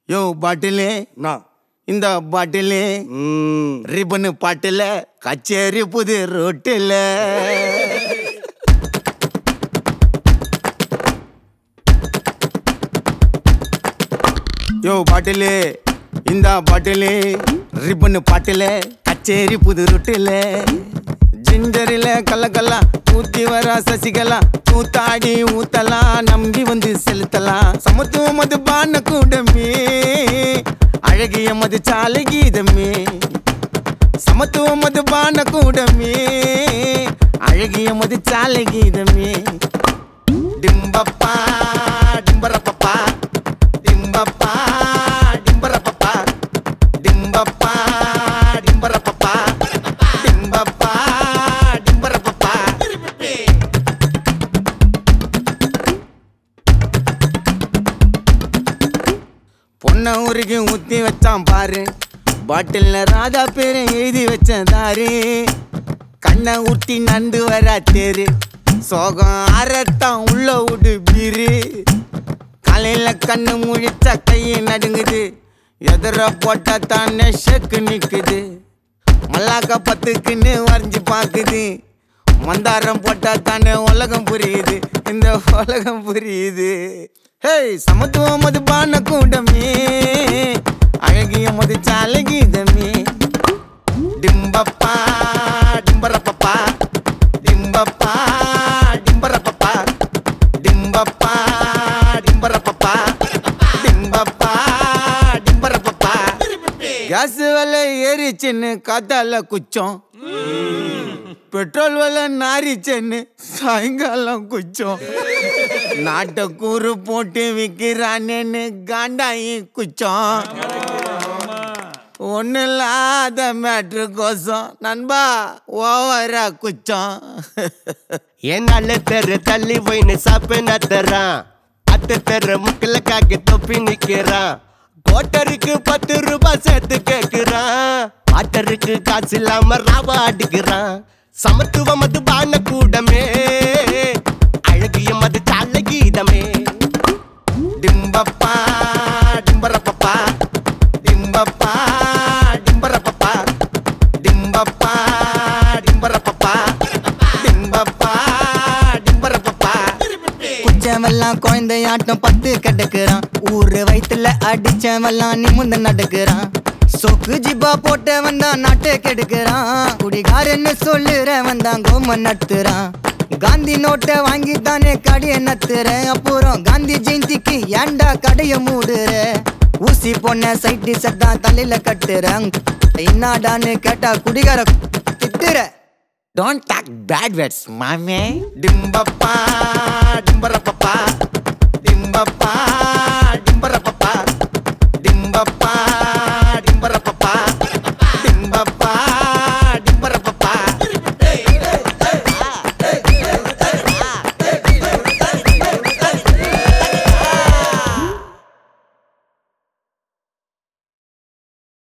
யோ bottle நான் இந்த bottle ம் ரிபனு பாட்டில கச்சேரி புது ரோட்டில் யோ பாட்டிலு இந்த பாட்டிலு ரிபனு பாட்டில கச்சேரி புது ரோட்டில் ஜிஞ்சரில கல்ல கல்லா ஊத்தி வர சசிகலா கூத்தாடி ஊத்தலாம் நம்பி வந்து செலுத்தலாம் சமத்துவம் அது பான கூடமே அழகிய மது சாலை கீதமே சமத்துவம் அது பான கூடமே அழகிய மது சாலை கீதமே டிம்பப்பா டிம்பரப்பப்பா டிம்பப்பா டிம்பரப்பப்பா டிம்பப்பா டிம்பரப்பப்பா டிம்பப்பா டிம்பரப்பப்பா பொண்ணை ஊருக்கு ஊத்தி வச்சான் பாரு பாட்டில்ல ராதா பேரை எழுதி வச்சேன் தாரு கண்ணை ஊட்டி நண்டு வர தேரு சோகம் அரத்தான் உள்ள விடு பீரு காலையில கண்ணு முழிச்சா கையை நடுங்குது எதிர போட்டா தானே ஷெக்கு நிக்குது மல்லாக்க பத்துக்குன்னு வரைஞ்சு பாக்குது மந்தாரம் போட்டா தானே உலகம் புரியுது இந்த உலகம் புரியுது ஹேய் சமத்துவம் அது பான கூடமே அழகிய மது சாலை கீதமே டிம்பப்பா டிம்பரப்பப்பா டிம்பப்பா டிம்பரப்பப்பா டிம்பப்பா டிம்பரப்பப்பா டிம்பப்பா டிம்பரப்பப்பா கேஸ் விலை ஏறிச்சுன்னு காத்தால குச்சம் பெட்ரோல் விலை நாரிச்சேன்னு சாயங்காலம் குச்சம் நாட்டை கூறு போட்டு விற்கிறானேன்னு காண்டாயி குச்சம் ஒன்றும் இல்லாத மேட்ரு கோசம் நண்பா ஓவரா குச்சம் என்னால தெரு தள்ளி போயின்னு சாப்பு நத்துறான் அத்து தெரு முக்கில காக்கி தொப்பி நிக்கிறான் கோட்டருக்கு பத்து ரூபாய் சேர்த்து கேக்குறான் ஆட்டருக்கு காசு இல்லாம ராவா அடிக்கிறான் சமத்துவம் அது பான கூடமே அழகிய மது சால கீதமே டிம்பப்பா டிம்பரப்பப்பா டிம்பப்பா டிம்பரப்பப்பா டிம்பப்பா டிம்பரப்பப்பா டிம்பப்பா டிம்பரப்பப்பா குச்சவெல்லாம் குழந்தையாட்டம் பத்து கிடக்குறான் ஊரு வயித்துல அடிச்சவெல்லாம் நிமிந்து நடக்குறான் சொக்கு ஜிப்பா போட்டவன் தான் நாட்டை கெடுக்கிறான் குடிகாரன்னு சொல்லுறவன் தான் கோம நட்டுறான் காந்தி நோட்டை வாங்கி தானே கடையை நத்துறேன் அப்புறம் காந்தி ஜெயந்திக்கு ஏன்டா கடையை மூடுற ஊசி பொண்ண சைட்டு சத்தான் தலையில கட்டுறேன் என்னடான்னு கேட்டா குடிகார திட்டுற டோன்ட் டாக் பேட் வேர்ட்ஸ் மாமே டிம்பப்பா டிம்பரப்பப்பா